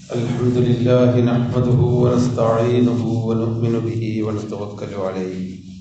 الحمد لله نحمده ونستعينه ونؤمن به ونتوكل عليه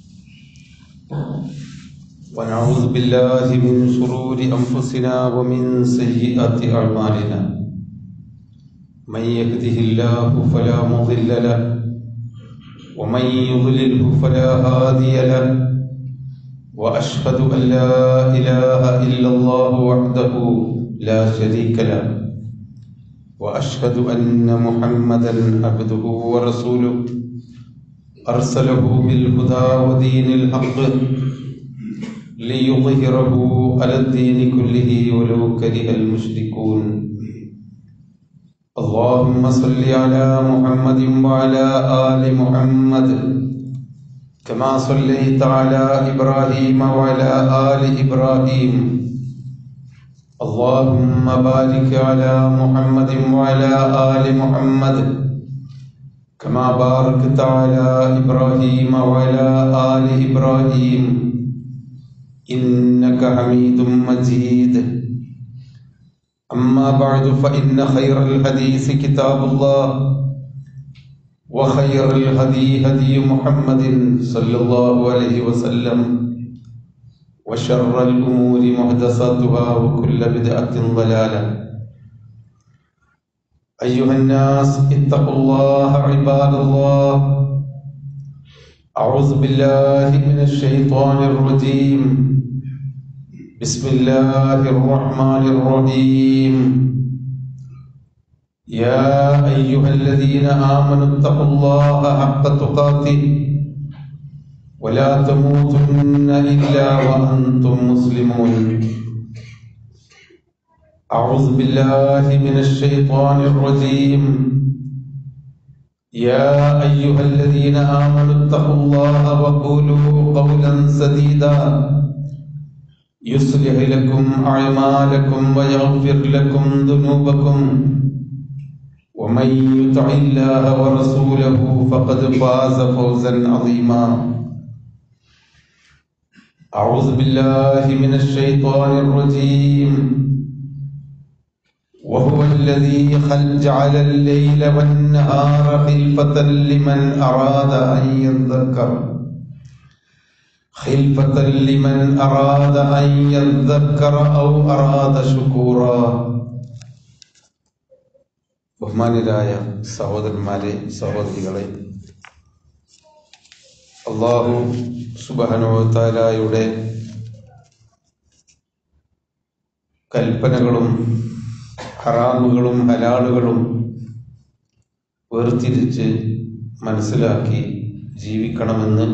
ونعوذ بالله من شرور أنفسنا ومن سيئات أعمالنا من يهده الله فلا مضل له ومن يضلله فلا هادي له وأشهد أن لا إله إلا الله وحده لا شريك له واشهد ان محمدا عبده ورسوله ارسله بالهدى ودين الحق ليظهره على الدين كله ولو كره المشركون اللهم صل على محمد وعلى ال محمد كما صليت على ابراهيم وعلى ال ابراهيم اللهم بارك على محمد وعلى آل محمد كما باركت على إبراهيم وعلى آل إبراهيم إنك حميد مجيد أما بعد فإن خير الحديث كتاب الله وخير الهدي هدي محمد صلى الله عليه وسلم وشر الأمور محدثاتها وكل بدعة ضلالة أيها الناس اتقوا الله عباد الله أعوذ بالله من الشيطان الرجيم بسم الله الرحمن الرحيم يا أيها الذين آمنوا اتقوا الله حق تقاته ولا تموتن إلا وأنتم مسلمون أعوذ بالله من الشيطان الرجيم يا أيها الذين آمنوا اتقوا الله وقولوا قولا سديدا يصلح لكم أعمالكم ويغفر لكم ذنوبكم ومن يطع الله ورسوله فقد فاز فوزا عظيما أعوذ بالله من الشيطان الرجيم وهو الذي خل جعل الليل والنهار خلفة لمن أراد أن يذكر خلفة لمن أراد أن يذكر أو أراد شكورا ബഹുമാനരായ സഹോദരന്മാരെ സഹോദരികളെ അള്ളാഹു സുബഹനോത്താരായുടെ കൽപ്പനകളും ഹറാമുകളും ഹലാളുകളും വേർതിരിച്ച് മനസ്സിലാക്കി ജീവിക്കണമെന്ന്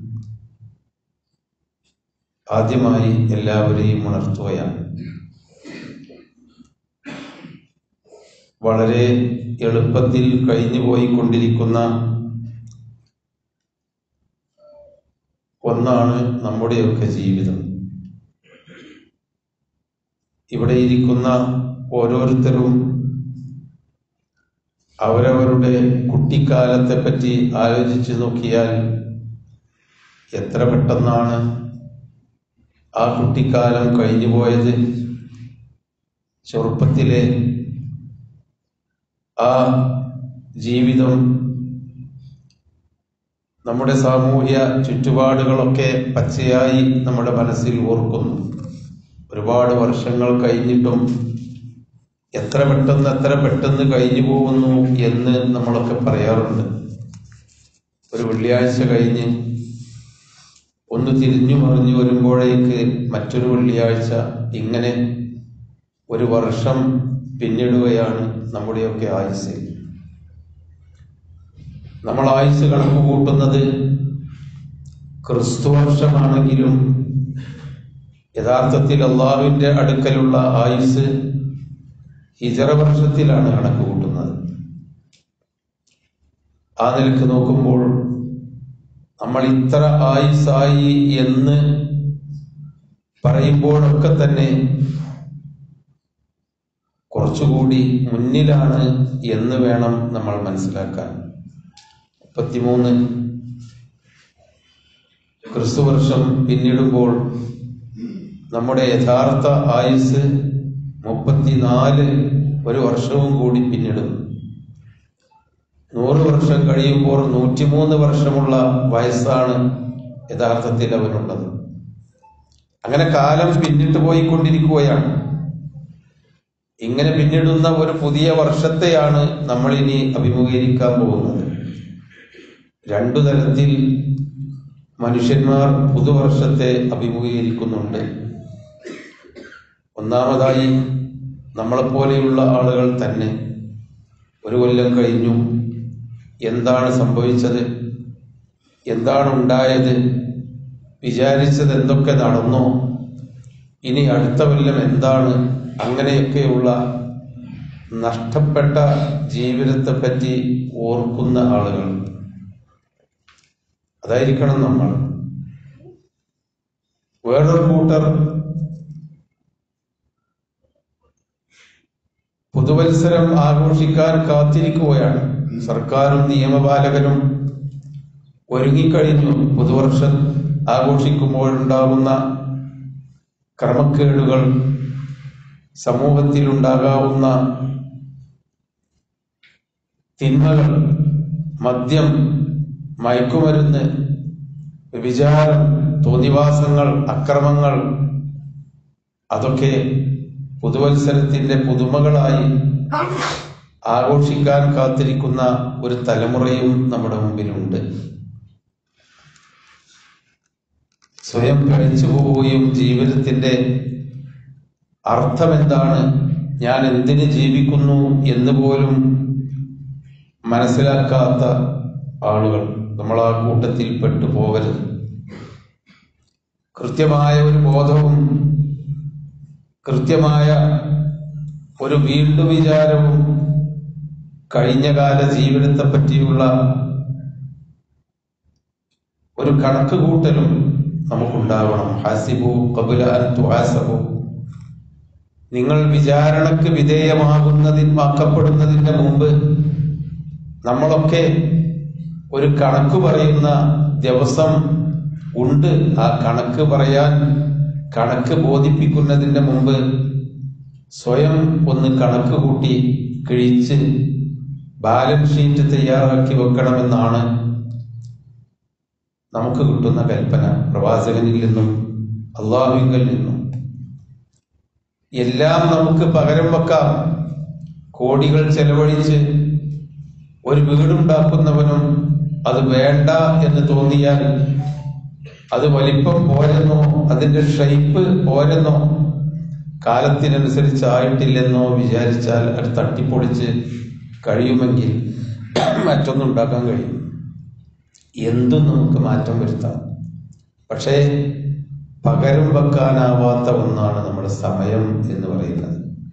ആദ്യമായി എല്ലാവരെയും ഉണർത്തുകയാണ് വളരെ എളുപ്പത്തിൽ കഴിഞ്ഞു പോയിക്കൊണ്ടിരിക്കുന്ന ഒന്നാണ് നമ്മുടെയൊക്കെ ജീവിതം ഇവിടെ ഇരിക്കുന്ന ഓരോരുത്തരും അവരവരുടെ കുട്ടിക്കാലത്തെ പറ്റി ആലോചിച്ചു നോക്കിയാൽ എത്ര പെട്ടെന്നാണ് ആ കുട്ടിക്കാലം കഴിഞ്ഞു പോയത് ചെറുപ്പത്തിലെ ആ ജീവിതം നമ്മുടെ സാമൂഹ്യ ചുറ്റുപാടുകളൊക്കെ പച്ചയായി നമ്മുടെ മനസ്സിൽ ഓർക്കുന്നു ഒരുപാട് വർഷങ്ങൾ കഴിഞ്ഞിട്ടും എത്ര പെട്ടെന്ന് എത്ര പെട്ടെന്ന് കഴിഞ്ഞു പോകുന്നു എന്ന് നമ്മളൊക്കെ പറയാറുണ്ട് ഒരു വെള്ളിയാഴ്ച കഴിഞ്ഞ് ഒന്ന് തിരിഞ്ഞു മറിഞ്ഞു വരുമ്പോഴേക്ക് മറ്റൊരു വെള്ളിയാഴ്ച ഇങ്ങനെ ഒരു വർഷം പിന്നിടുകയാണ് നമ്മുടെയൊക്കെ ആയുസ് നമ്മൾ ആയുസ് കണക്ക് കൂട്ടുന്നത് ക്രിസ്തു വർഷമാണെങ്കിലും യഥാർത്ഥത്തിൽ അള്ളാഹുവിന്റെ അടുക്കലുള്ള ആയുസ് ഹിജറ വർഷത്തിലാണ് കണക്ക് കൂട്ടുന്നത് ആ നിലക്ക് നോക്കുമ്പോൾ നമ്മൾ ഇത്ര ആയുസായി എന്ന് പറയുമ്പോഴൊക്കെ തന്നെ കുറച്ചുകൂടി മുന്നിലാണ് എന്ന് വേണം നമ്മൾ മനസ്സിലാക്കാൻ മുപ്പത്തിമൂന്ന് ക്രിസ്തുവർഷം പിന്നിടുമ്പോൾ നമ്മുടെ യഥാർത്ഥ ആയുസ് മുപ്പത്തിനാല് ഒരു വർഷവും കൂടി പിന്നിടുന്നു നൂറ് വർഷം കഴിയുമ്പോൾ നൂറ്റിമൂന്ന് വർഷമുള്ള വയസ്സാണ് യഥാർത്ഥത്തിൽ അവനുള്ളത് അങ്ങനെ കാലം പിന്നിട്ട് പോയിക്കൊണ്ടിരിക്കുകയാണ് ഇങ്ങനെ പിന്നിടുന്ന ഒരു പുതിയ വർഷത്തെയാണ് നമ്മൾ ഇനി അഭിമുഖീകരിക്കാൻ പോകുന്നത് രണ്ടു തരത്തിൽ മനുഷ്യന്മാർ പുതുവർഷത്തെ അഭിമുഖീകരിക്കുന്നുണ്ട് ഒന്നാമതായി നമ്മളെപ്പോലെയുള്ള ആളുകൾ തന്നെ ഒരു കൊല്ലം കഴിഞ്ഞു എന്താണ് സംഭവിച്ചത് എന്താണ് ഉണ്ടായത് വിചാരിച്ചത് എന്തൊക്കെ നടന്നോ ഇനി അടുത്ത കൊല്ലം എന്താണ് അങ്ങനെയൊക്കെയുള്ള നഷ്ടപ്പെട്ട ജീവിതത്തെ പറ്റി ഓർക്കുന്ന ആളുകൾ അതായിരിക്കണം നമ്മൾ വേറൊരു കൂട്ടർ പുതുവത്സരം ആഘോഷിക്കാൻ കാത്തിരിക്കുകയാണ് സർക്കാരും നിയമപാലകരും ഒരുങ്ങിക്കഴിഞ്ഞു പുതുവർഷം ആഘോഷിക്കുമ്പോഴുണ്ടാകുന്ന ക്രമക്കേടുകൾ സമൂഹത്തിലുണ്ടാകാവുന്ന തിന്മകൾ മദ്യം മയക്കുമരുന്ന് വിചാരം തോന്നിവാസങ്ങൾ അക്രമങ്ങൾ അതൊക്കെ പുതുവത്സരത്തിന്റെ പുതുമകളായി ആഘോഷിക്കാൻ കാത്തിരിക്കുന്ന ഒരു തലമുറയും നമ്മുടെ മുമ്പിലുണ്ട് സ്വയം കഴിച്ചു പോവുകയും ജീവിതത്തിന്റെ അർത്ഥം എന്താണ് ഞാൻ എന്തിന് ജീവിക്കുന്നു എന്ന് പോലും മനസ്സിലാക്കാത്ത ആളുകൾ നമ്മൾ ആ കൂട്ടത്തിൽ പെട്ടു പോകരുത് കൃത്യമായ ഒരു ബോധവും കൃത്യമായ ഒരു വീണ്ടു വിചാരവും കഴിഞ്ഞകാല ജീവിതത്തെ പറ്റിയുള്ള ഒരു കണക്ക് കൂട്ടലും നമുക്കുണ്ടാവണം ഹാസിബു കബുല അൻ തുഹാസബു നിങ്ങൾ വിചാരണക്ക് വിധേയമാകുന്നതിന് മുമ്പ് നമ്മളൊക്കെ ഒരു കണക്ക് പറയുന്ന ദിവസം ഉണ്ട് ആ കണക്ക് പറയാൻ കണക്ക് ബോധിപ്പിക്കുന്നതിന്റെ മുമ്പ് സ്വയം ഒന്ന് കണക്ക് കൂട്ടി കിഴിച്ച് ബാലൻസ് ഷീറ്റ് തയ്യാറാക്കി വെക്കണമെന്നാണ് നമുക്ക് കിട്ടുന്ന കൽപ്പന പ്രവാചകനിൽ നിന്നും അള്ളാഹുവിൽ നിന്നും എല്ലാം നമുക്ക് പകരം വെക്കാം കോടികൾ ചെലവഴിച്ച് ഒരു വീടുണ്ടാക്കുന്നവനും അത് വേണ്ട എന്ന് തോന്നിയാൽ അത് വലിപ്പം പോരെന്നോ അതിന്റെ ഷൈപ്പ് പോരെന്നോ കാലത്തിനനുസരിച്ച് ആയിട്ടില്ലെന്നോ വിചാരിച്ചാൽ അത് തട്ടിപ്പൊളിച്ച് കഴിയുമെങ്കിൽ മറ്റൊന്നുണ്ടാക്കാൻ കഴിയും എന്തും നമുക്ക് മാറ്റം വരുത്താം പക്ഷേ പകരം വെക്കാനാവാത്ത ഒന്നാണ് നമ്മുടെ സമയം എന്ന് പറയുന്നത്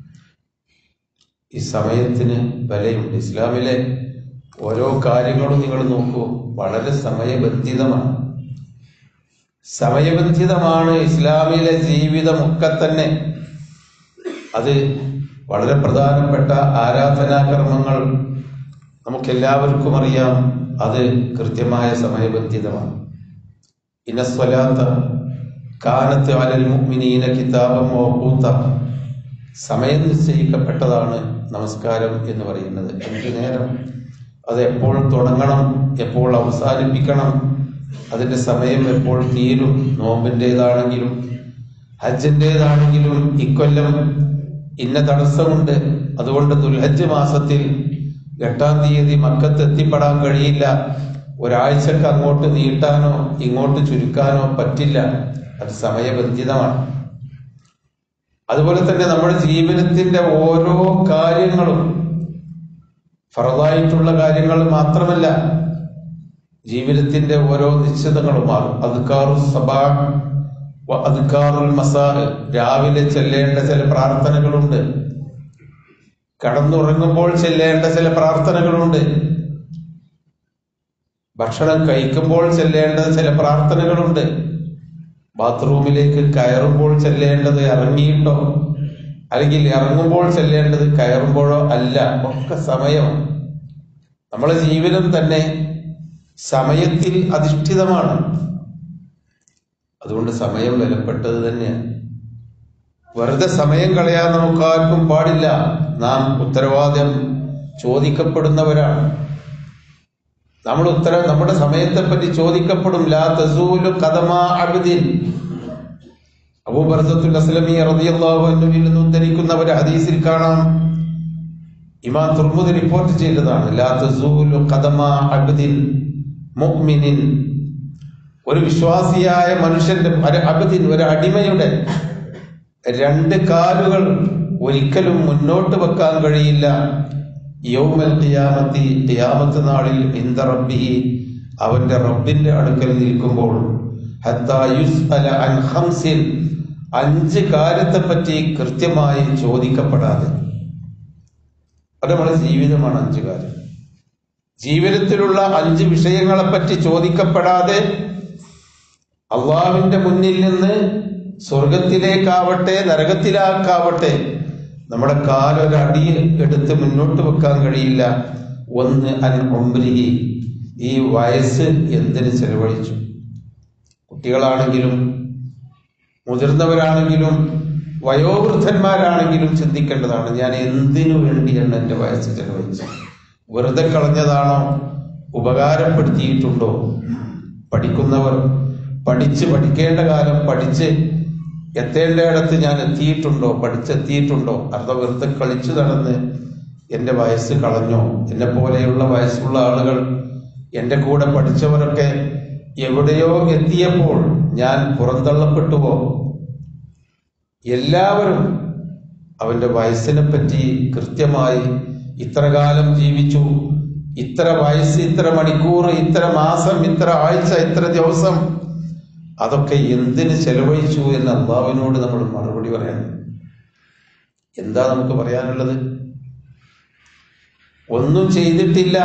ഈ സമയത്തിന് വിലയുണ്ട് ഇസ്ലാമിലെ ഓരോ കാര്യങ്ങളും നിങ്ങൾ നോക്കൂ വളരെ സമയബന്ധിതമാണ് സമയബന്ധിതമാണ് ഇസ്ലാമിലെ ജീവിതമൊക്കെ തന്നെ അത് വളരെ പ്രധാനപ്പെട്ട ആരാധനാകർമ്മങ്ങൾ നമുക്കെല്ലാവർക്കും അറിയാം അത് കൃത്യമായ സമയബന്ധിതമാണ് ഇനസ്വലാത്ത കാനത്ത് അലൽ മുഅ്മിനീന കിതാബം മൗഖൂത്ത സമയം നിശ്ചയിക്കപ്പെട്ടതാണ് നമസ്കാരം എന്ന് പറയുന്നത് അഞ്ചു നേരം അത് എപ്പോൾ തുടങ്ങണം എപ്പോൾ അവസാനിപ്പിക്കണം അതിന്റെ സമയം എപ്പോൾ തീരും നോമ്പിൻ്റെതാണെങ്കിലും ഹജ്ജിൻ്റെതാണെങ്കിലും ഇക്കൊല്ലം ഇന്ന തടസ്സമുണ്ട് അതുകൊണ്ട് ദുൽഹജ്ജ് മാസത്തിൽ എട്ടാം തീയതി മക്കത്ത് എത്തിപ്പെടാൻ കഴിയില്ല ഒരാഴ്ചക്ക് അങ്ങോട്ട് നീട്ടാനോ ഇങ്ങോട്ട് ചുരുക്കാനോ പറ്റില്ല അത് സമയബന്ധിതമാണ് അതുപോലെ തന്നെ നമ്മുടെ ജീവിതത്തിന്റെ ഓരോ കാര്യങ്ങളും ഫറതായിട്ടുള്ള കാര്യങ്ങൾ മാത്രമല്ല ജീവിതത്തിന്റെ ഓരോ നിശ്ചിതങ്ങളും മാറും അതുക്കാറു സബാ അതുക്കാറുൽ മസാ രാവിലെ ചെല്ലേണ്ട ചില പ്രാർത്ഥനകളുണ്ട് കടന്നുറങ്ങുമ്പോൾ ചെല്ലേണ്ട ചില പ്രാർത്ഥനകളുണ്ട് ഭക്ഷണം കഴിക്കുമ്പോൾ ചെല്ലേണ്ട ചില പ്രാർത്ഥനകളുണ്ട് ബാത്റൂമിലേക്ക് കയറുമ്പോൾ ചെല്ലേണ്ടത് ഇറങ്ങിയിട്ടോ അല്ലെങ്കിൽ ഇറങ്ങുമ്പോൾ ചെല്ലേണ്ടത് കയറുമ്പോഴോ അല്ല ഒക്കെ സമയം നമ്മളെ ജീവിതം തന്നെ സമയത്തിൽ അധിഷ്ഠിതമാണ് അതുകൊണ്ട് സമയം വിലപ്പെട്ടത് തന്നെയാണ് വെറുതെ സമയം കളയാൻ നമുക്കാർക്കും പാടില്ല നാം ഉത്തരവാദിത്വം ചോദിക്കപ്പെടുന്നവരാണ് നമ്മൾ ഉത്തരം നമ്മുടെ സമയത്തെ പറ്റി ചോദിക്കപ്പെടും ലാ തസൂലു കദമാ അബ്ദിൻ അബൂബർസത്തുൽ അസ്ലമി റളിയല്ലാഹു അൻഹുവിൽ നിന്ന് ഉദ്ധരിക്കുന്ന ഒരു ഹദീസിൽ കാണാം ഇമാം തുർമുദ് റിപ്പോർട്ട് ചെയ്തതാണ് ലാ തസൂലു ഖദമാ അബ്ദിൻ മുഅ്മിനിൻ ഒരു വിശ്വാസിയായ മനുഷ്യന്റെ ഒരു അബ്ദിൻ ഒരു അടിമയുടെ രണ്ട് കാലുകൾ ഒരിക്കലും മുന്നോട്ട് വെക്കാൻ കഴിയില്ല യൗമൽ ഖിയാമത്തി ഖിയാമത്ത് നാളിൽ ഇന്ദ റബ്ബിഹി അവന്റെ റബ്ബിന്റെ അടുക്കൽ നിൽക്കുമ്പോൾ ഹത്താ യുസ്അല അൻ ഖംസിൻ അഞ്ച് കാര്യത്തെ പറ്റി കൃത്യമായി ചോദിക്കപ്പെടാതെ അത് നമ്മുടെ ജീവിതമാണ് അഞ്ച് കാര്യം ജീവിതത്തിലുള്ള അഞ്ച് വിഷയങ്ങളെ പറ്റി ചോദിക്കപ്പെടാതെ അള്ളാഹുവിന്റെ മുന്നിൽ നിന്ന് സ്വർഗത്തിലേക്കാവട്ടെ നരകത്തിലാക്കാവട്ടെ നമ്മുടെ കാലൊരടി എടുത്ത് മുന്നോട്ട് വെക്കാൻ കഴിയില്ല ഒന്ന് അൻ ഒമ്രിഹി ഈ വയസ്സ് എന്തിന് ചെലവഴിച്ചു കുട്ടികളാണെങ്കിലും മുതിർന്നവരാണെങ്കിലും വയോവൃദ്ധന്മാരാണെങ്കിലും ചിന്തിക്കേണ്ടതാണ് ഞാൻ എന്തിനു വേണ്ടിയാണ് എൻ്റെ വയസ്സ് ചെലവഴിച്ചത് വെറുതെ കളഞ്ഞതാണോ ഉപകാരപ്പെടുത്തിയിട്ടുണ്ടോ പഠിക്കുന്നവർ പഠിച്ച് പഠിക്കേണ്ട കാലം പഠിച്ച് എത്തേണ്ടയിടത്ത് ഞാൻ എത്തിയിട്ടുണ്ടോ പഠിച്ചെത്തിയിട്ടുണ്ടോ അർദ്ധ വെറുതെ കളിച്ചു നടന്ന് എൻ്റെ വയസ്സ് കളഞ്ഞോ എന്നെ പോലെയുള്ള വയസ്സുള്ള ആളുകൾ എൻ്റെ കൂടെ പഠിച്ചവരൊക്കെ എവിടെയോ എത്തിയപ്പോൾ ഞാൻ പുറന്തള്ളപ്പെട്ടുവോ എല്ലാവരും അവന്റെ വയസ്സിനെ പറ്റി കൃത്യമായി ഇത്ര കാലം ജീവിച്ചു ഇത്ര വയസ്സ് ഇത്ര മണിക്കൂർ ഇത്ര മാസം ഇത്ര ആഴ്ച ഇത്ര ദിവസം അതൊക്കെ എന്തിന് ചെലവഴിച്ചു എന്ന് അള്ളാഹുവിനോട് നമ്മൾ മറുപടി പറയണം എന്താ നമുക്ക് പറയാനുള്ളത് ഒന്നും ചെയ്തിട്ടില്ല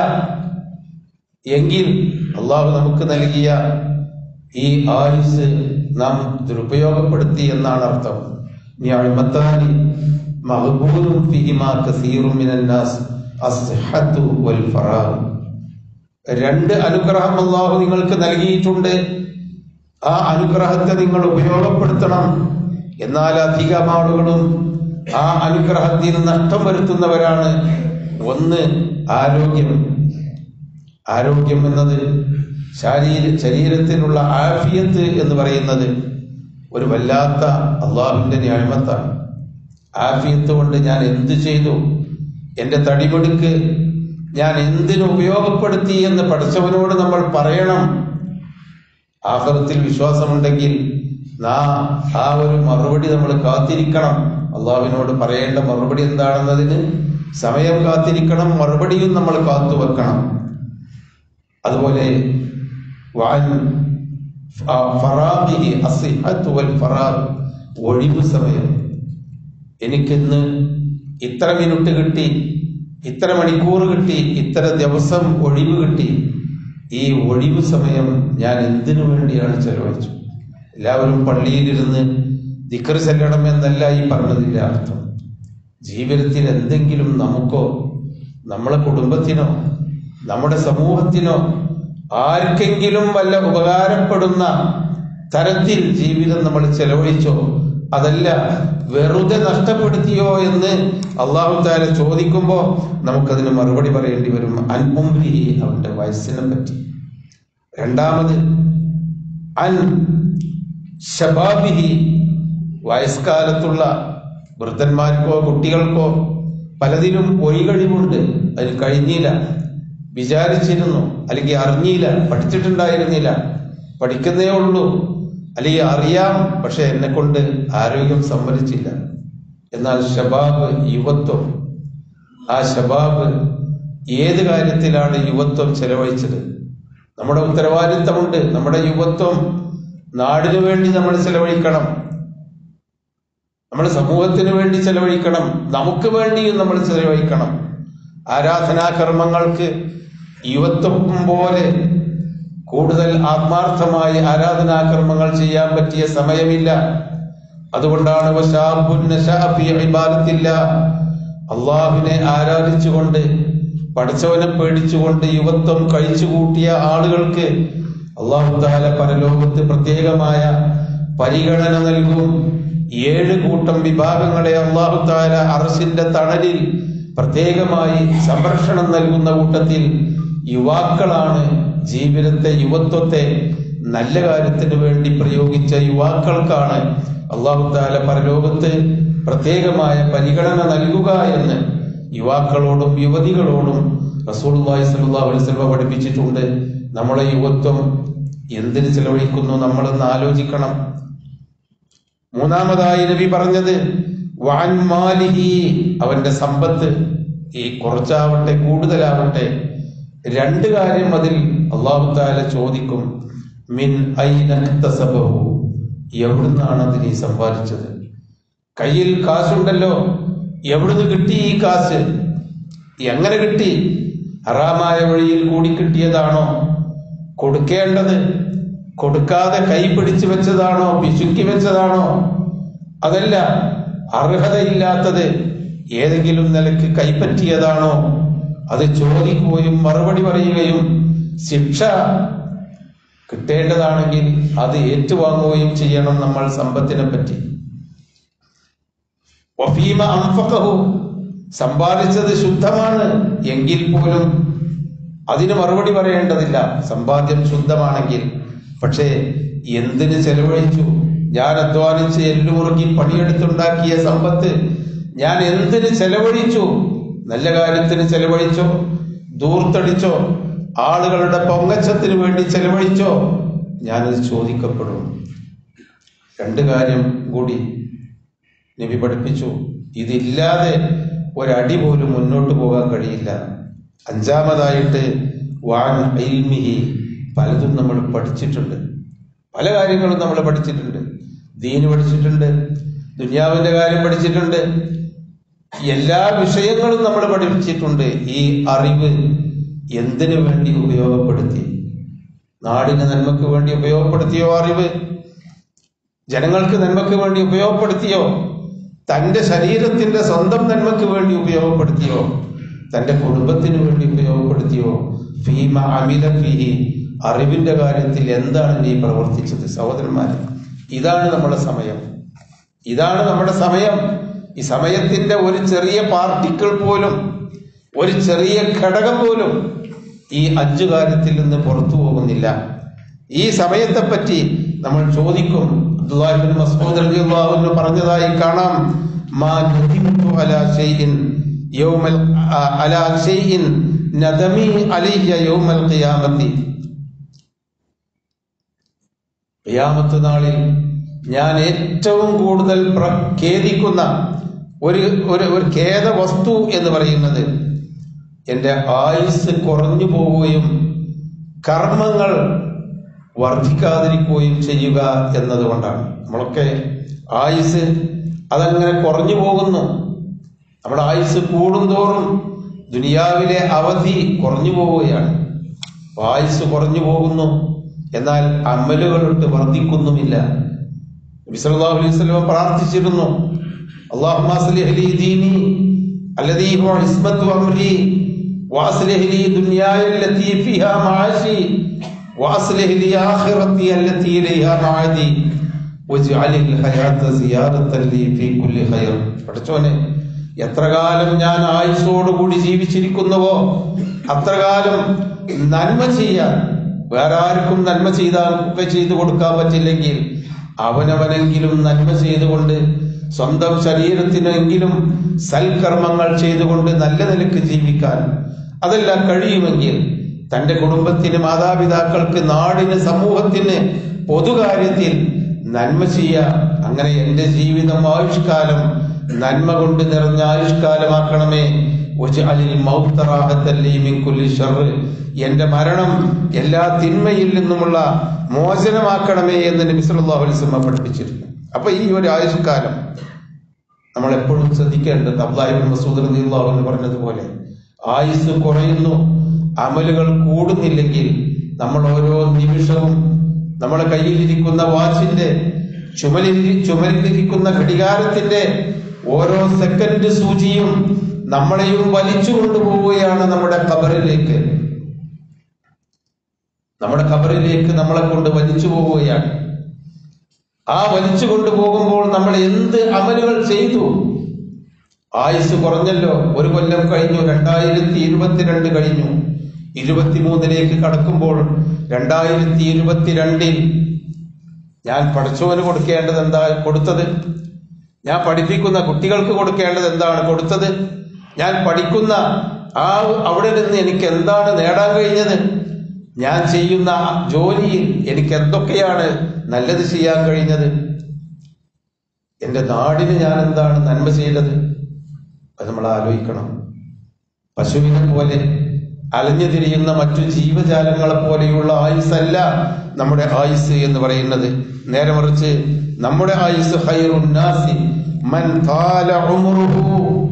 എങ്കിൽ അള്ളാഹു നമുക്ക് നൽകിയ ഈ ആയുസ് നാം ദുരുപയോഗപ്പെടുത്തി എന്നാണ് അർത്ഥം നിഅമത്താനി മഖബൂലും ഫീഹിമാ കസീറും മിനൻ നാസ് അസ്ഹത്തു വൽ ഫറാഹ് രണ്ട് അനുഗ്രഹം അള്ളാഹു നിങ്ങൾക്ക് നൽകിയിട്ടുണ്ട് ആ അനുഗ്രഹത്തെ നിങ്ങൾ ഉപയോഗപ്പെടുത്തണം എന്നാൽ അധികം ആളുകളും ആ അനുഗ്രഹത്തിന് നഷ്ടം വരുത്തുന്നവരാണ് ഒന്ന് ആരോഗ്യം ആരോഗ്യം എന്നത് ശാരീര ശരീരത്തിനുള്ള ആഫിയത്ത് എന്ന് പറയുന്നത് ഒരു വല്ലാത്ത അള്ളാഹുവിന്റെ ന്യായമത്താണ് ആഫിയത്ത് കൊണ്ട് ഞാൻ എന്ത് ചെയ്തു എന്റെ തടിമെടുക്ക് ഞാൻ എന്തിനു ഉപയോഗപ്പെടുത്തി എന്ന് പഠിച്ചവനോട് നമ്മൾ പറയണം ആഹ്റത്തിൽ വിശ്വാസമുണ്ടെങ്കിൽ നാ ആ ഒരു മറുപടി നമ്മൾ കാത്തിരിക്കണം അള്ളാഹുവിനോട് പറയേണ്ട മറുപടി എന്താണെന്നതിന് സമയം കാത്തിരിക്കണം മറുപടിയും നമ്മൾ കാത്തു വെക്കണം അതുപോലെ വാൻ ഫറാഖിഹി അസ്സിഹത്തു വൽ ഫറാഖ് ഒഴിവ് സമയം എനിക്കിന്ന് ഇത്ര മിനിറ്റ് കിട്ടി ഇത്ര മണിക്കൂർ കിട്ടി ഇത്ര ദിവസം ഒഴിവ് കിട്ടി ഈ ഒഴിവ് സമയം ഞാൻ എന്തിനു വേണ്ടിയാണ് ചെലവഴിച്ചു എല്ലാവരും പള്ളിയിലിരുന്ന് ദിക്കർ ചെല്ലണം എന്നല്ല ഈ പറഞ്ഞതിന്റെ അർത്ഥം ജീവിതത്തിൽ എന്തെങ്കിലും നമുക്കോ നമ്മളെ കുടുംബത്തിനോ നമ്മുടെ സമൂഹത്തിനോ ആർക്കെങ്കിലും വല്ല ഉപകാരപ്പെടുന്ന തരത്തിൽ ജീവിതം നമ്മൾ ചെലവഴിച്ചോ അതല്ല വെറുതെ നഷ്ടപ്പെടുത്തിയോ എന്ന് അള്ളാഹു താല ചോദിക്കുമ്പോ നമുക്കതിന് മറുപടി പറയേണ്ടി വരും അൻപുംബി അവന്റെ വയസ്സിനെ പറ്റി രണ്ടാമത് അൻ ഷബാബിഹി വയസ്കാലത്തുള്ള വൃദ്ധന്മാർക്കോ കുട്ടികൾക്കോ പലതിലും ഒഴികഴിവുണ്ട് അതിന് കഴിഞ്ഞില്ല വിചാരിച്ചിരുന്നു അല്ലെങ്കിൽ അറിഞ്ഞില്ല പഠിച്ചിട്ടുണ്ടായിരുന്നില്ല പഠിക്കുന്നേ ഉള്ളൂ അല്ലെങ്കിൽ അറിയാം പക്ഷെ എന്നെ കൊണ്ട് ആരോഗ്യം സമ്മതിച്ചില്ല എന്നാൽ ഷബാബ് യുവത്വം ആ ഷബാബ് ഏത് കാര്യത്തിലാണ് യുവത്വം ചെലവഴിച്ചത് നമ്മുടെ ഉത്തരവാദിത്തമുണ്ട് നമ്മുടെ യുവത്വം നാടിനു വേണ്ടി നമ്മൾ ചെലവഴിക്കണം നമ്മൾ സമൂഹത്തിന് വേണ്ടി ചെലവഴിക്കണം നമുക്ക് വേണ്ടിയും നമ്മൾ ചെലവഴിക്കണം ആരാധനാകർമ്മങ്ങൾക്ക് യുവത്വം പോലെ കൂടുതൽ ആത്മാർത്ഥമായി ആരാധനാകർമ്മങ്ങൾ ചെയ്യാൻ പറ്റിയ സമയമില്ല അതുകൊണ്ടാണ് അള്ളാഹുവിനെ ആരാധിച്ചുകൊണ്ട് പഠിച്ചവനെ പേടിച്ചുകൊണ്ട് യുവത്വം കഴിച്ചു കൂട്ടിയ ആളുകൾക്ക് അള്ളാഹു താല പരലോകത്ത് പ്രത്യേകമായ പരിഗണന നൽകും ഏഴ് കൂട്ടം വിഭാഗങ്ങളെ അള്ളാഹു താല അറസിന്റെ തണലിൽ പ്രത്യേകമായി സംരക്ഷണം നൽകുന്ന കൂട്ടത്തിൽ യുവാക്കളാണ് ജീവിതത്തെ യുവത്വത്തെ നല്ല കാര്യത്തിന് വേണ്ടി പ്രയോഗിച്ച യുവാക്കൾക്കാണ് അള്ളാഹു താല പരലോകത്ത് പ്രത്യേകമായ പരിഗണന നൽകുക എന്ന് യുവാക്കളോടും യുവതികളോടും റസൂൽഹി സല്ലാ അലൈവല്ല പഠിപ്പിച്ചിട്ടുണ്ട് നമ്മളെ യുവത്വം എന്തിന് ചെലവഴിക്കുന്നു നമ്മളൊന്ന് ആലോചിക്കണം മൂന്നാമതായി നബി പറഞ്ഞത് വാൻമാലിഹി അവന്റെ സമ്പത്ത് ഈ കുറച്ചാവട്ടെ കൂടുതലാവട്ടെ രണ്ട് കാര്യം അതിൽ അള്ളാഹു താല ചോദിക്കും മിൻ ഐനക്തസബഹു എവിടുന്നാണ് അത് നീ സമ്പാദിച്ചത് കയ്യിൽ കാശുണ്ടല്ലോ എവിടുന്ന് കിട്ടി ഈ കാശ് എങ്ങനെ കിട്ടി ഹറാമായ വഴിയിൽ കൂടി കിട്ടിയതാണോ കൊടുക്കേണ്ടത് കൊടുക്കാതെ കൈ പിടിച്ചു വെച്ചതാണോ പിശുക്കി വെച്ചതാണോ അതല്ല അർഹതയില്ലാത്തത് ഏതെങ്കിലും നിലക്ക് കൈപ്പറ്റിയതാണോ അത് ചോദിക്കുകയും മറുപടി പറയുകയും ശിക്ഷ കിട്ടേണ്ടതാണെങ്കിൽ അത് ഏറ്റുവാങ്ങുകയും ചെയ്യണം നമ്മൾ സമ്പത്തിനെ പറ്റി വഫീമ അംഫഖഹു സമ്പാദിച്ചത് ശുദ്ധമാണ് എങ്കിൽ പോലും അതിന് മറുപടി പറയേണ്ടതില്ല സമ്പാദ്യം ശുദ്ധമാണെങ്കിൽ പക്ഷേ എന്തിന് ചെലവഴിച്ചു ഞാൻ അധ്വാനിച്ച് എല്ലുമുറുക്കി പണിയെടുത്തുണ്ടാക്കിയ സമ്പത്ത് ഞാൻ എന്തിന് ചെലവഴിച്ചു നല്ല കാര്യത്തിന് ചെലവഴിച്ചോ ദൂർത്തടിച്ചോ ആളുകളുടെ പൊങ്ങച്ചത്തിന് വേണ്ടി ചെലവഴിച്ചോ ഞാനത് ചോദിക്കപ്പെടും രണ്ട് കാര്യം കൂടി നബി പഠിപ്പിച്ചു ഇതില്ലാതെ ഒരടി പോലും മുന്നോട്ട് പോകാൻ കഴിയില്ല അഞ്ചാമതായിട്ട് വാൻ ഇൽമിഹി പലതും നമ്മൾ പഠിച്ചിട്ടുണ്ട് പല കാര്യങ്ങളും നമ്മൾ പഠിച്ചിട്ടുണ്ട് ദീന് പഠിച്ചിട്ടുണ്ട് ദുനിയാവിന്റെ കാര്യം പഠിച്ചിട്ടുണ്ട് എല്ലാ വിഷയങ്ങളും നമ്മൾ പഠിപ്പിച്ചിട്ടുണ്ട് ഈ അറിവ് എന്തിനു വേണ്ടി ഉപയോഗപ്പെടുത്തി നാടിന് നന്മക്ക് വേണ്ടി ഉപയോഗപ്പെടുത്തിയോ അറിവ് ജനങ്ങൾക്ക് നന്മക്ക് വേണ്ടി ഉപയോഗപ്പെടുത്തിയോ തന്റെ ശരീരത്തിന്റെ സ്വന്തം നന്മക്ക് വേണ്ടി ഉപയോഗപ്പെടുത്തിയോ തന്റെ കുടുംബത്തിന് വേണ്ടി ഉപയോഗപ്പെടുത്തിയോ ഫീമ അമില ഫീഹി അറിവിന്റെ കാര്യത്തിൽ എന്താണ് നീ പ്രവർത്തിച്ചത് സഹോദരന്മാരെ ഇതാണ് നമ്മുടെ സമയം ഇതാണ് നമ്മുടെ സമയം ഈ സമയത്തിന്റെ ഒരു ചെറിയ പാർട്ടിക്കിൾ പോലും ഒരു ചെറിയ ഘടകം പോലും ഈ അഞ്ചു കാര്യത്തിൽ നിന്ന് പുറത്തു പോകുന്നില്ല ഈ സമയത്തെ പറ്റി നമ്മൾ ചോദിക്കും അബ്ദുല്ലാഹിബ്നു മസ്ഊദ് റളിയല്ലാഹു അൻഹു പറഞ്ഞതായി കാണാം മാ നദിമതു അലാ ഷൈഇൻ യൗമൽ അലാ ഷൈഇൻ നദമി അലയ്യ യൗമൽ ഖിയാമത്തി ഖിയാമത്ത് നാളിൽ ഞാൻ ഏറ്റവും കൂടുതൽ പ്ര- ഖേദിക്കുന്ന ഒരു ഒരു ഒരു ഖേദ വസ്തു എന്ന് പറയുന്നത് എന്റെ ആയുസ് കുറഞ്ഞു പോവുകയും കർമ്മങ്ങൾ വർദ്ധിക്കാതിരിക്കുകയും ചെയ്യുക എന്നതുകൊണ്ടാണ് നമ്മളൊക്കെ ആയുസ് അതങ്ങനെ കുറഞ്ഞു പോകുന്നു നമ്മുടെ ആയുസ് കൂടുന്തോറും ദുനിയാവിലെ അവധി കുറഞ്ഞു പോവുകയാണ് അപ്പൊ ആയുസ് കുറഞ്ഞു പോകുന്നു എന്നാൽ അമലുകളുണ്ട് വർദ്ധിക്കുന്നുമില്ല നബി സല്ലല്ലാഹു അലൈഹി വസല്ലം പ്രാർത്ഥിച്ചിരുന്നു അല്ലാഹുമ്മ അസ്ലിഹ് ലി ദീനി അല്ലദീ ഹുവ ഇസ്മത്തു അംരി വഅസ്ലിഹ് ലി ദുനിയായ അല്ലതി ഫീഹാ മആശി വഅസ്ലിഹ് ലി ആഖിറതി അല്ലതി ഇലൈഹാ മഅദി വജ്അലിൽ ഹയാത സിയാറത്തൻ ലി ഫീ കുല്ലി ഖൈർ പഠിച്ചോനെ എത്ര കാലം ഞാൻ ആയുസ്സോടുകൂടി ജീവിച്ചിരിക്കുന്നുവോ അത്ര കാലം നന്മ ചെയ്യാൻ വേറെ ആർക്കും നന്മ ചെയ്താൽ ഒക്കെ ചെയ്തു കൊടുക്കാൻ പറ്റില്ലെങ്കിൽ അവനവനെങ്കിലും നന്മ ചെയ്തുകൊണ്ട് സ്വന്തം ശരീരത്തിനെങ്കിലും സൽക്കർമ്മങ്ങൾ ചെയ്തുകൊണ്ട് നല്ല നിലക്ക് ജീവിക്കാൻ അതെല്ലാം കഴിയുമെങ്കിൽ തന്റെ കുടുംബത്തിന് മാതാപിതാക്കൾക്ക് നാടിന് സമൂഹത്തിന് പൊതുകാര്യത്തിൽ നന്മ ചെയ്യാം അങ്ങനെ എന്റെ ജീവിതം ആയുഷ്കാലം നന്മ കൊണ്ട് നിറഞ്ഞ ആയുഷ്കാലമാക്കണമേ വജ്അലിൽ മൗത്ത റാഹത്തൻ ലീ മിൻ കുല്ലി ശർറ്. എന്റെ മരണം എല്ലാ തിന്മയിൽ നിന്നുമുള്ള മോചനമാക്കണമേ എന്ന് നബി സല്ലല്ലാഹു അലൈഹി വസല്ലം പഠിപ്പിച്ചിരുന്നു അപ്പൊ ഈ ഒരു ആയുഷ്കാലം നമ്മൾ എപ്പോഴും ശ്രദ്ധിക്കേണ്ടത് അബ്ദുല്ലാഹിബിൻ മസൂദ് റളിയല്ലാഹു അൻഹു പറഞ്ഞതുപോലെ ആയുസ് കുറയുന്നു അമലുകൾ കൂടുന്നില്ലെങ്കിൽ നമ്മൾ ഓരോ നിമിഷവും നമ്മുടെ കയ്യിലിരിക്കുന്ന വാച്ചിന്റെ ചുമലിൽ ചുമലിലിരിക്കുന്ന ഘടികാരത്തിന്റെ ഓരോ സെക്കൻഡ് സൂചിയും നമ്മളെയും വലിച്ചു കൊണ്ടുപോവുകയാണ് നമ്മുടെ ഖബറിലേക്ക് നമ്മുടെ ഖബറിലേക്ക് നമ്മളെ കൊണ്ട് വലിച്ചു പോവുകയാണ് ആ വലിച്ചു കൊണ്ടുപോകുമ്പോൾ നമ്മൾ എന്ത് അമലുകൾ ചെയ്തു ആയുസ് കുറഞ്ഞല്ലോ ഒരു കൊല്ലം കഴിഞ്ഞു രണ്ടായിരത്തി ഇരുപത്തിരണ്ട് കഴിഞ്ഞു ഇരുപത്തിമൂന്നിലേക്ക് കടക്കുമ്പോൾ രണ്ടായിരത്തി ഇരുപത്തിരണ്ടിൽ ഞാൻ പഠിച്ചവന് കൊടുക്കേണ്ടത് എന്താ കൊടുത്തത് ഞാൻ പഠിപ്പിക്കുന്ന കുട്ടികൾക്ക് കൊടുക്കേണ്ടത് എന്താണ് കൊടുത്തത് ഞാൻ പഠിക്കുന്ന ആ അവിടെ നിന്ന് എനിക്ക് എന്താണ് നേടാൻ കഴിഞ്ഞത് ഞാൻ ചെയ്യുന്ന ജോലിയിൽ എനിക്ക് എന്തൊക്കെയാണ് നല്ലത് ചെയ്യാൻ കഴിഞ്ഞത് എന്റെ നാടിന് ഞാൻ എന്താണ് നന്മ ചെയ്തത് അത് നമ്മൾ ആലോചിക്കണം പശുവിനെ പോലെ അലഞ്ഞു തിരിയുന്ന മറ്റു ജീവജാലങ്ങളെ പോലെയുള്ള ആയുസ്സല്ല നമ്മുടെ ആയുസ് എന്ന് പറയുന്നത് നേരെ മറിച്ച് നമ്മുടെ ആയുസ് ഖൈറുന്നാസി മൻ താല ഉംറുഹു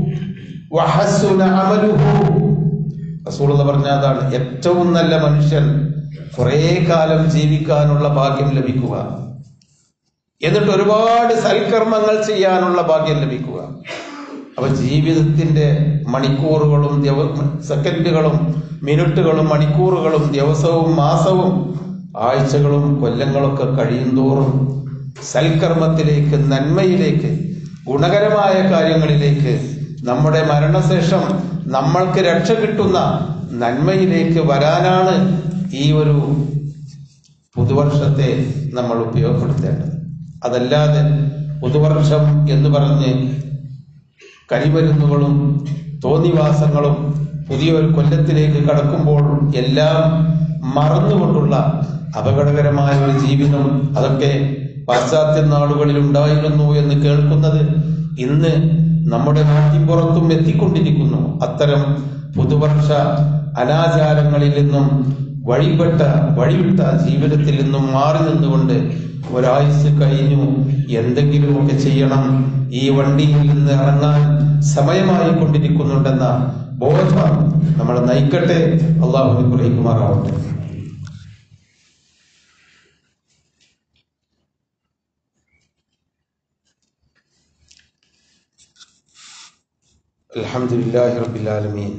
വഹസുന അമലുഹു റസൂലുള്ള പറഞ്ഞ അതാണ് ഏറ്റവും നല്ല മനുഷ്യൻ കുറെ കാലം ജീവിക്കാനുള്ള ഭാഗ്യം ലഭിക്കുക എന്നിട്ട് ഒരുപാട് സൽക്കർമ്മങ്ങൾ ചെയ്യാനുള്ള ഭാഗ്യം ലഭിക്കുക അപ്പൊ ജീവിതത്തിന്റെ മണിക്കൂറുകളും ദിവ- സെക്കൻഡുകളും മിനിറ്റുകളും മണിക്കൂറുകളും ദിവസവും മാസവും ആഴ്ചകളും കൊല്ലങ്ങളൊക്കെ കഴിയുന്തോറും സൽക്കർമ്മത്തിലേക്ക് നന്മയിലേക്ക് ഗുണകരമായ കാര്യങ്ങളിലേക്ക് നമ്മുടെ മരണശേഷം നമ്മൾക്ക് രക്ഷ കിട്ടുന്ന നന്മയിലേക്ക് വരാനാണ് ഈ ഒരു പുതുവർഷത്തെ നമ്മൾ ഉപയോഗപ്പെടുത്തേണ്ടത് അതല്ലാതെ പുതുവർഷം എന്ന് പറഞ്ഞ് കരിമരുന്നുകളും തോന്നിവാസങ്ങളും പുതിയൊരു കൊല്ലത്തിലേക്ക് കടക്കുമ്പോൾ എല്ലാം മറന്നുകൊണ്ടുള്ള അപകടകരമായ ഒരു ജീവിതം അതൊക്കെ പാശ്ചാത്യ നാടുകളിൽ ഉണ്ടായിരുന്നു എന്ന് കേൾക്കുന്നത് ഇന്ന് നമ്മുടെ നാട്ടിൻപുറത്തും എത്തിക്കൊണ്ടിരിക്കുന്നു അത്തരം പുതുവർഷ അനാചാരങ്ങളിൽ നിന്നും വഴിപെട്ട വഴിവിട്ട ജീവിതത്തിൽ നിന്നും മാറി നിന്നുകൊണ്ട് ഒരായുസ് കഴിഞ്ഞു എന്തെങ്കിലുമൊക്കെ ചെയ്യണം ഈ വണ്ടിയിൽ നിന്ന് ഇറങ്ങാൻ സമയമായി കൊണ്ടിരിക്കുന്നുണ്ടെന്ന ബോധം നമ്മളെ നയിക്കട്ടെ അള്ളാഹു അനുഗ്രഹിക്കുമാറാവട്ടെ الحمد لله رب العالمين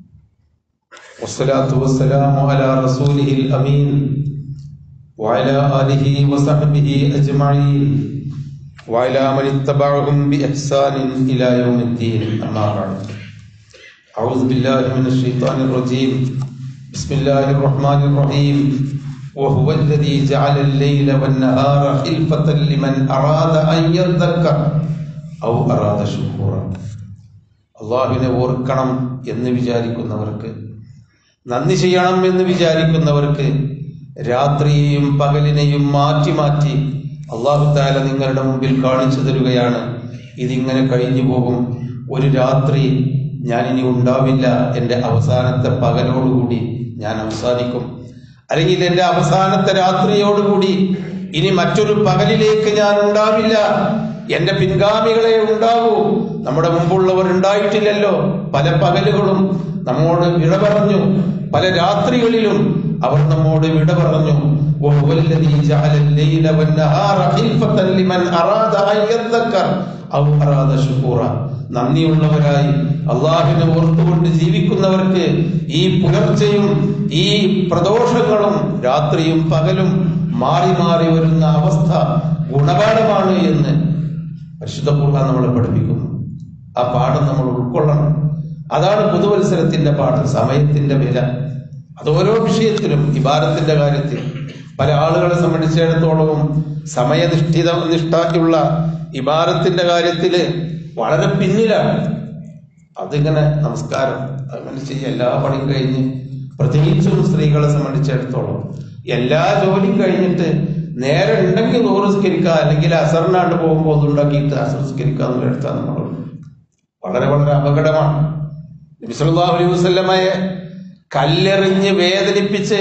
والصلاة والسلام على رسوله الأمين وعلى آله وصحبه أجمعين وعلى من اتبعهم بإحسان إلى يوم الدين أما بعد أعوذ بالله من الشيطان الرجيم بسم الله الرحمن الرحيم وهو الذي جعل الليل والنهار خلفة لمن أراد أن يذكر أو أراد شكورا അള്ളാഹുവിനെ ഓർക്കണം എന്ന് വിചാരിക്കുന്നവർക്ക് നന്ദി ചെയ്യണം എന്ന് വിചാരിക്കുന്നവർക്ക് രാത്രിയെയും പകലിനെയും മാറ്റി മാറ്റി അള്ളാഹു താല നിങ്ങളുടെ മുമ്പിൽ കാണിച്ചു തരികയാണ് ഇതിങ്ങനെ കഴിഞ്ഞു പോകും ഒരു രാത്രി ഞാൻ ഇനി ഉണ്ടാവില്ല എൻ്റെ അവസാനത്തെ പകലോടുകൂടി ഞാൻ അവസാനിക്കും അല്ലെങ്കിൽ എൻ്റെ അവസാനത്തെ രാത്രിയോടുകൂടി ഇനി മറ്റൊരു പകലിലേക്ക് ഞാൻ ഉണ്ടാവില്ല എന്റെ പിൻഗാമികളെ ഉണ്ടാകൂ നമ്മുടെ മുമ്പുള്ളവർ ഉണ്ടായിട്ടില്ലല്ലോ പല പകലുകളും നമ്മോട് വിട പറഞ്ഞു പല രാത്രികളിലും അവർ നമ്മോട് വിട പറഞ്ഞു وهو الذي جعل الليل والنهار خلفة لمن أراد أن يذكر أو أراد شكورا നന്ദിയുള്ളവരായി അള്ളാഹിനെ ഓർത്തുകൊണ്ട് ജീവിക്കുന്നവർക്ക് ഈ പുലർച്ചയും ഈ പ്രദോഷങ്ങളും രാത്രിയും പകലും മാറി മാറി വരുന്ന അവസ്ഥ ഗുണപാഠമാണ് എന്ന് പരിശുദ്ധ ഖുർആൻ നമ്മളെ പഠിപ്പിക്കുന്നു ആ പാഠം നമ്മൾ ഉൾക്കൊള്ളണം അതാണ് പുതുവത്സരത്തിന്റെ പാഠം സമയത്തിന്റെ വില അത് ഓരോ വിഷയത്തിലും ഇബാരത്തിന്റെ കാര്യത്തിൽ പല ആളുകളെ സംബന്ധിച്ചിടത്തോളവും സമയനിഷ്ഠിത നിഷ്ഠയുള്ള ഇബാരത്തിന്റെ കാര്യത്തില് വളരെ പിന്നിലാണ് അതിങ്ങനെ നമസ്കാരം അങ്ങനെ ചെയ്യ എല്ലാ പണിയും കഴിഞ്ഞ് പ്രത്യേകിച്ചും സ്ത്രീകളെ സംബന്ധിച്ചിടത്തോളം എല്ലാ ജോലിയും കഴിഞ്ഞിട്ട് നേരെ ഉണ്ടെങ്കിൽ നൂറുസ്കരിക്കുക അല്ലെങ്കിൽ അസറിനാണ്ട് പോകുമ്പോൾ അതുണ്ടാക്കിയിട്ട് അസറുസ്കരിക്കുക എന്നുള്ള എടുത്താൽ നമ്മൾ വളരെ വളരെ അപകടമാണ് നബി സല്ലല്ലാഹു അലൈഹി വസല്ലമയെ കല്ലെറിഞ്ഞ് വേദനിപ്പിച്ച്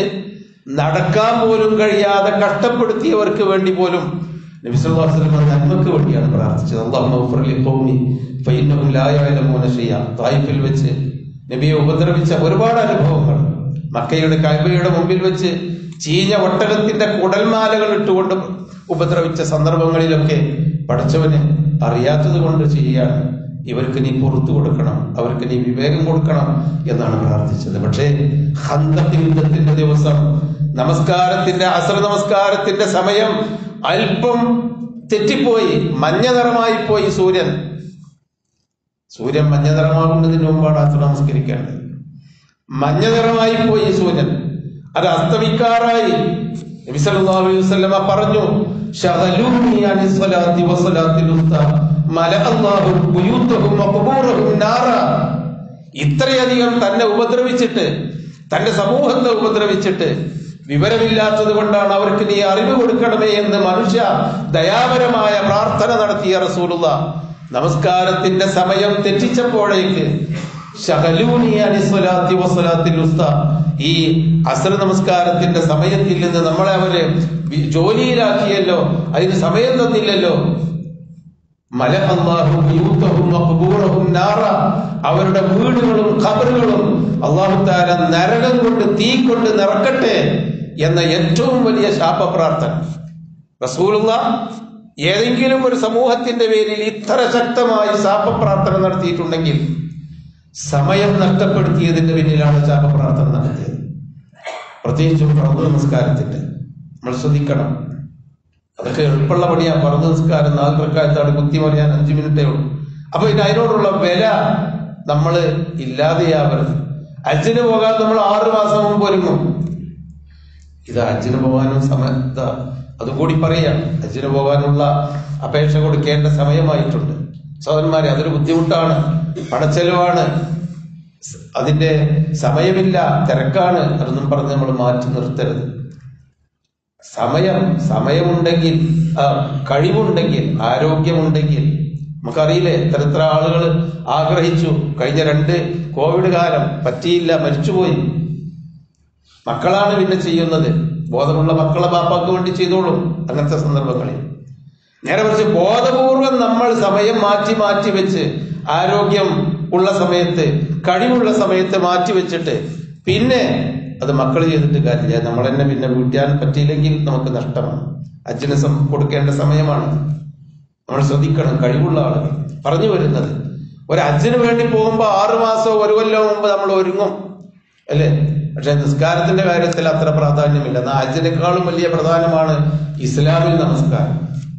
നടക്കാൻ പോലും കഴിയാതെ കഷ്ടപ്പെടുത്തിയവർക്ക് വേണ്ടി പോലും നബി സല്ലല്ലാഹു അലൈഹി വസല്ലമ നന്മക്ക് വേണ്ടിയാണ് പ്രാർത്ഥിച്ചത് അല്ലാഹുമ്മ ഗ്ഫിർ ലി ഖൗമി ഫഇന്നഹും ലാ യഅലമൂന ഷൈഅ തായിഫിൽ വെച്ച് നബിയെ ഉപദ്രവിച്ച ഒരുപാട് അനുഭവങ്ങൾ മക്കയുടെ കൈബയുടെ മുമ്പിൽ വെച്ച് ചീഞ്ഞ ഒട്ടകത്തിന്റെ കുടൽമാലകൾ ഇട്ടുകൊണ്ട് ഉപദ്രവിച്ച സന്ദർഭങ്ങളിലൊക്കെ പഠിച്ചവന് അറിയാത്തത് കൊണ്ട് ചെയ്യുകയാണ് ഇവർക്ക് നീ പുറത്തു കൊടുക്കണം അവർക്ക് നീ വിവേകം കൊടുക്കണം എന്നാണ് പ്രാർത്ഥിച്ചത് പക്ഷേ ഹന്തക് യുദ്ധത്തിന്റെ ദിവസം നമസ്കാരത്തിന്റെ അസർ നമസ്കാരത്തിന്റെ സമയം അല്പം തെറ്റിപ്പോയി മഞ്ഞ നിറമായി പോയി സൂര്യൻ സൂര്യൻ മഞ്ഞ നിറമാകുന്നതിന് മുമ്പാണ് അസർ നമസ്കരിക്കേണ്ടത് മഞ്ഞ നിറമായി പോയി ഈ സൂര്യൻ അത് അസ്തമിക്കാറായി നബി സല്ലല്ലാഹു അലൈഹി വസല്ലമ പറഞ്ഞു ശഗലൂനി അനി സ്വലാത്തി വസ്സലാത്തിൽ ഉസ്ത മല അല്ലാഹു ബുയൂത്തഹും വഖബൂറഹും നാറ ഇത്രയധികം തന്നെ ഉപദ്രവിച്ചിട്ട് തന്റെ സമൂഹത്തെ ഉപദ്രവിച്ചിട്ട് വിവരമില്ലാത്തത് കൊണ്ടാണ് അവർക്ക് നീ അറിവ് കൊടുക്കണമേ എന്ന് മനുഷ്യ ദയാപരമായ പ്രാർത്ഥന നടത്തിയ റസൂലുള്ള നമസ്കാരത്തിന്റെ സമയം തെറ്റിച്ചപ്പോഴേക്ക് ശഹലൂനി അനിസ്വലാത്തി വസ്വലാത്തിൽ ഉസ്ത ഈ അസർ നമസ്കാരത്തിന്റെ സമയത്തിൽ നിന്ന് നമ്മളെ അവര് വി- ജോലിയിലാക്കിയല്ലോ അതിന് സമയം തന്നില്ലല്ലോ മല അല്ലാഹു ബിയൂത്തഹും വഖബൂറഹും നാറ അവരുടെ വീടുകളും ഖബറുകളും അള്ളാഹു താല നരകം കൊണ്ട് തീ കൊണ്ട് നിറക്കട്ടെ എന്ന ഏറ്റവും വലിയ ശാപ പ്രാർത്ഥന റസൂലുള്ള ഏതെങ്കിലും ഒരു സമൂഹത്തിന്റെ പേരിൽ ഇത്ര ശക്തമായി ശാപ പ്രാർത്ഥന നടത്തിയിട്ടുണ്ടെങ്കിൽ സമയം നഷ്ടപ്പെടുത്തിയതിന്റെ പിന്നിലാണ് ശാപ പ്രാർത്ഥന നടത്തിയത് പ്രത്യേകിച്ചും പ്രഭു നമസ്കാരത്തിന്റെ നമ്മൾ ശ്രദ്ധിക്കണം അതൊക്കെ എളുപ്പമുള്ള പണിയാ പറഞ്ഞ നിസ്കാരം നാല് പ്രക്കാലത്താണ് കുത്തി മറിയാൻ അഞ്ചു മിനിറ്റേ ഉള്ളൂ അപ്പൊ ഇനി അതിനോടുള്ള വില നമ്മൾ ഇല്ലാതെയാവരുത് അജ്ജിന് പോകാൻ നമ്മൾ ആറു മാസം മുമ്പ് ഒരുങ്ങും ഇത് അജ്ജിന് പോകാനും സമ ഇതാ അതുകൂടി പറയാം അജ്ജിന് പോകാനുള്ള അപേക്ഷ കൊടുക്കേണ്ട സമയമായിട്ടുണ്ട് സഹോദരന്മാരെ അതൊരു ബുദ്ധിമുട്ടാണ് പണച്ചെലവാണ് അതിന്റെ സമയമില്ല തിരക്കാണ് അതൊന്നും പറഞ്ഞ് നമ്മൾ മാറ്റി നിർത്തരുത് സമയം സമയമുണ്ടെങ്കിൽ ആ, കഴിവുണ്ടെങ്കിൽ ആരോഗ്യമുണ്ടെങ്കിൽ നമുക്കറിയില്ലേ എത്ര എത്ര ആളുകൾ ആഗ്രഹിച്ചു കഴിഞ്ഞ രണ്ട് കോവിഡ് കാലം പറ്റിയില്ല മരിച്ചുപോയി മക്കളാണ് പിന്നെ ചെയ്യുന്നത് ബോധമുള്ള മക്കളെ ബാപ്പാക്ക് വേണ്ടി ചെയ്തോളും അങ്ങനത്തെ സന്ദർഭങ്ങളിൽ നേരെ മറിച്ച് ബോധപൂർവം നമ്മൾ സമയം മാറ്റി മാറ്റി വെച്ച് ആരോഗ്യം ഉള്ള സമയത്ത് കഴിവുള്ള സമയത്ത് മാറ്റി വെച്ചിട്ട് പിന്നെ അത് മക്കൾ ചെയ്തിട്ട് കാര്യമില്ല നമ്മൾ തന്നെ പിന്നെ വീട്ടാൻ പറ്റിയില്ലെങ്കിൽ നമുക്ക് നഷ്ടമാണ് അച്ഛന് സം- കൊടുക്കേണ്ട സമയമാണ് നമ്മൾ ശ്രദ്ധിക്കണം കഴിവുള്ള ആളുകൾ പറഞ്ഞു വരുന്നത് ഒരു അച്ഛന് വേണ്ടി പോകുമ്പോൾ ആറു മാസമോ ഒരു കൊല്ലം മുമ്പ് നമ്മൾ ഒരുങ്ങും അല്ലേ പക്ഷെ നിസ്കാരത്തിന്റെ കാര്യത്തിൽ അത്ര പ്രാധാന്യമില്ല എന്നാൽ അജ്ജിനേക്കാളും വലിയ പ്രധാനമാണ് ഇസ്ലാമിൽ നമസ്കാരം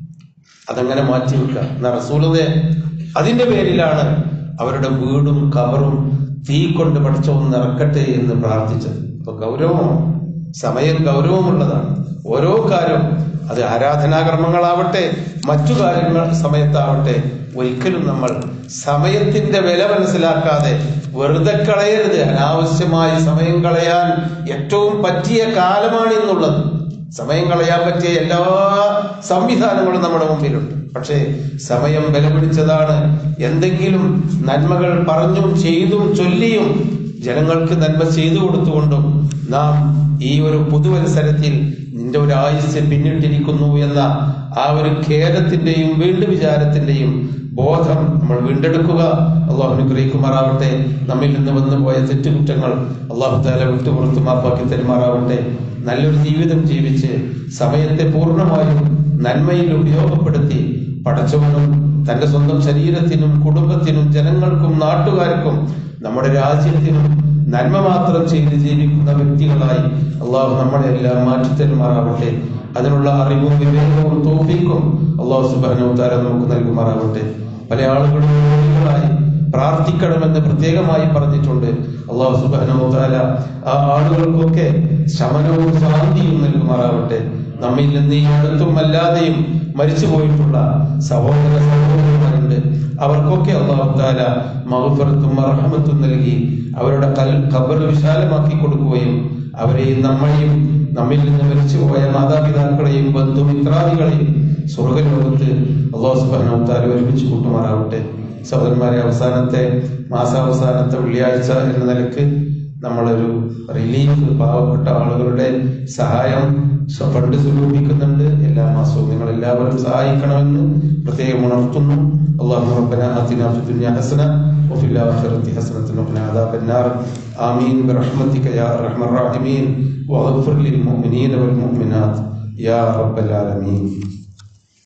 അതങ്ങനെ മാറ്റി വെക്കുക എന്നാ റസൂലതെ അതിന്റെ പേരിലാണ് അവരുടെ വീടും കവറും തീ കൊണ്ട് പഠിച്ചവും നിറക്കട്ടെ എന്ന് പ്രാർത്ഥിച്ചത് അപ്പൊ ഗൗരവമാണ് സമയം ഗൗരവമുള്ളതാണ് ഓരോ കാര്യം അത് ആരാധനാകർമ്മങ്ങളാവട്ടെ മറ്റു കാര്യങ്ങൾ സമയത്താവട്ടെ ഒരിക്കലും നമ്മൾ സമയത്തിന്റെ വില മനസ്സിലാക്കാതെ വെറുതെ കളയരുത് അനാവശ്യമായി സമയം കളയാൻ ഏറ്റവും പറ്റിയ കാലമാണ് ഇന്നുള്ളത് സമയം കളയാൻ പറ്റിയ എല്ലാ സംവിധാനങ്ങളും നമ്മുടെ മുമ്പിലുണ്ട് പക്ഷേ സമയം വിലപിടിച്ചതാണ് എന്തെങ്കിലും നന്മകൾ പറഞ്ഞും ചെയ്തും ചൊല്ലിയും ജനങ്ങൾക്ക് നന്മ ചെയ്തു കൊടുത്തുകൊണ്ടും നാം ഈ ഒരു പുതുവത്സരത്തിൽ നിന്റെ ഒരു ആയുസ് പിന്നിട്ടിരിക്കുന്നു എന്ന ആ ഒരു ഖേദത്തിന്റെയും വീണ്ടും വിചാരത്തിന്റെയും ബോധം നമ്മൾ വീണ്ടെടുക്കുക അള്ളാഹു അനുഗ്രഹിക്കുമാറാവട്ടെ നമ്മിൽ നിന്ന് വന്നു പോയ തെറ്റുകുറ്റങ്ങൾ അള്ളാഹു താല വിട്ടുപുറത്ത് മാപ്പാക്കി തരുമാറാവട്ടെ നല്ലൊരു ജീവിതം ജീവിച്ച് സമയത്തെ പൂർണ്ണമായും നന്മയിൽ ഉപയോഗപ്പെടുത്തി പടച്ചവനും തന്റെ സ്വന്തം ശരീരത്തിനും കുടുംബത്തിനും ജനങ്ങൾക്കും നാട്ടുകാർക്കും നമ്മുടെ രാജ്യത്തിനും നന്മ മാത്രം ചെയ്ത് ജീവിക്കുന്ന വ്യക്തികളായി അള്ളാഹു നമ്മളെ എല്ലാം മാറ്റിത്തരുമാറാവട്ടെ അതിനുള്ള അറിവും വിവേകവും തോഫിക്കും അള്ളാഹു സുബാനോത്താര നമുക്ക് നൽകുമാറാവട്ടെ പല ആളുകളും രോഗികളായി പ്രാർത്ഥിക്കണമെന്ന് പ്രത്യേകമായി പറഞ്ഞിട്ടുണ്ട് അള്ളാഹു സുബാനോത്താല ആ ആളുകൾക്കൊക്കെ ശമനവും ശാന്തിയും നൽകുമാറാവട്ടെ നമ്മിൽ നിന്ന് ഈ അടുത്തും അല്ലാതെയും മരിച്ചു പോയിട്ടുള്ള സഹോദര സഹോദരന്മാരുണ്ട് അവർക്കൊക്കെ അള്ളാഹു താല മഹഫറത്തും അർഹമത്തും നൽകി അവരുടെ കൽ ഖബർ വിശാലമാക്കി കൊടുക്കുകയും അവരെയും നമ്മളെയും നമ്മിൽ നിന്ന് മരിച്ചുപോയ മാതാപിതാക്കളെയും ബന്ധുമിത്രാദികളെയും സ്വർഗലോകത്ത് അള്ളാഹു സുബ്ഹാനഹു വ തആല ഒരുമിച്ച് കൂട്ടുമാറാവട്ടെ സഹോദരന്മാരെ അവസാനത്തെ മാസാവസാനത്തെ വെള്ളിയാഴ്ച എന്ന നിലക്ക് നമ്മളൊരു റിലീഫ് പാവപ്പെട്ട ആളുകളുടെ സഹായം സ്വ- ഫണ്ട് സ്വരൂപിക്കുന്നുണ്ട് എല്ലാ മാസവും നിങ്ങൾ എല്ലാവരും സഹായിക്കണമെന്ന് പ്രത്യേകം ഉണർത്തുന്നു اللهم ربنا آتنا في الدنيا حسنة وفي الآخرة حسنة وقنا عذاب النار آمين برحمتك يا أرحم الراحمين واغفر للمؤمنين والمؤمنات يا رب العالمين